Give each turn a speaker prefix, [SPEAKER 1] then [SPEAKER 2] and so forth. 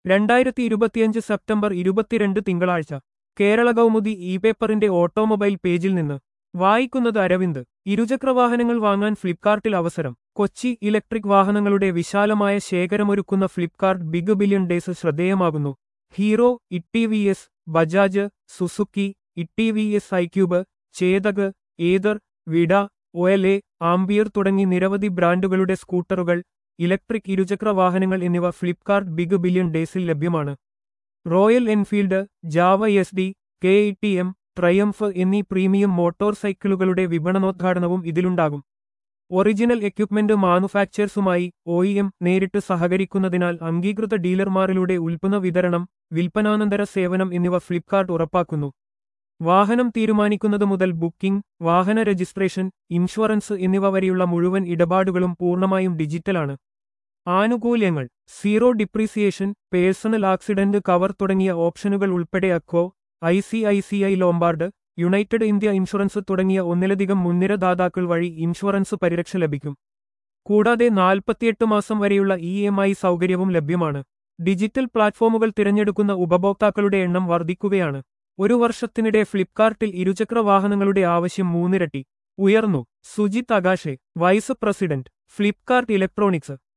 [SPEAKER 1] രണ്ടായിരത്തി ഇരുപത്തിയഞ്ച് സെപ്റ്റംബർ ഇരുപത്തിരണ്ട് തിങ്കളാഴ്ച കേരള കൗമുദി ഇ പേപ്പറിന്റെ ഓട്ടോമൊബൈൽ പേജിൽ നിന്ന് വായിക്കുന്നത് അരവിന്ദ് ഇരുചക്രവാഹനങ്ങൾ വാങ്ങാൻ ഫ്ലിപ്കാർട്ടിൽ അവസരം കൊച്ചി ഇലക്ട്രിക് വാഹനങ്ങളുടെ വിശാലമായ ശേഖരമൊരുക്കുന്ന ഫ്ലിപ്കാർട്ട് ബിഗ് ബില്യൺ ഡേയ്സ് ശ്രദ്ധേയമാകുന്നു Hero T V S Bajaj Suzuki T V S iQube Chetak Ather Vida OLA Ampere തുടങ്ങി നിരവധി ബ്രാൻഡുകളുടെ സ്കൂട്ടറുകൾ ഇലക്ട്രിക് ഇരുചക്ര വാഹനങ്ങൾ എന്നിവ ഫ്ലിപ്കാർട്ട് ബിഗ് ബില്യൺ ഡേയ്സിൽ ലഭ്യമാണ് Royal Enfield Jawa S D K E T M Triumph എന്നീ പ്രീമിയം മോട്ടോർ സൈക്കിളുകളുടെ വിപണനോദ്ഘാടനവും ഇതിലുണ്ടാകും ഒറിജിനൽ എക്യുപ്മെന്റ് മാനുഫാക്ചേഴ്സുമായി ഒഇഎം നേരിട്ട് സഹകരിക്കുന്നതിനാൽ അംഗീകൃത ഡീലർമാരിലൂടെ ഉൽപ്പന്ന വിതരണം വിൽപ്പനാനന്തര സേവനം എന്നിവ ഫ്ലിപ്കാർട്ട് ഉറപ്പാക്കുന്നു വാഹനം തീരുമാനിക്കുന്നത് മുതൽ ബുക്കിംഗ് വാഹന രജിസ്ട്രേഷൻ ഇൻഷുറൻസ് എന്നിവ വരെയുള്ള മുഴുവൻ ഇടപാടുകളും പൂർണ്ണമായും ഡിജിറ്റലാണ് ആനുകൂല്യങ്ങൾ zero depreciation personal accident cover തുടങ്ങിയ ഓപ്ഷനുകൾ ഉൾപ്പെടെ Acko I C I C I Lombard United India Insurance തുടങ്ങിയ ഒന്നിലധികം മുൻനിര ദാതാക്കൾ വഴി ഇൻഷുറൻസ് പരിരക്ഷ ലഭിക്കും കൂടാതെ നാൽപ്പത്തിയെട്ട് മാസം വരെയുള്ള ഇ എം ഐ സൗകര്യവും ലഭ്യമാണ് ഡിജിറ്റൽ പ്ലാറ്റ്ഫോമുകൾ തിരഞ്ഞെടുക്കുന്ന ഉപഭോക്താക്കളുടെ എണ്ണം വർദ്ധിക്കുകയാണ് ഒരു വർഷത്തിനിടെ ഫ്ലിപ്കാർട്ടിൽ ഇരുചക്ര വാഹനങ്ങളുടെ ആവശ്യം മൂന്നിരട്ടി ഉയർന്നു Sujith Akashe vice president Flipkart electronics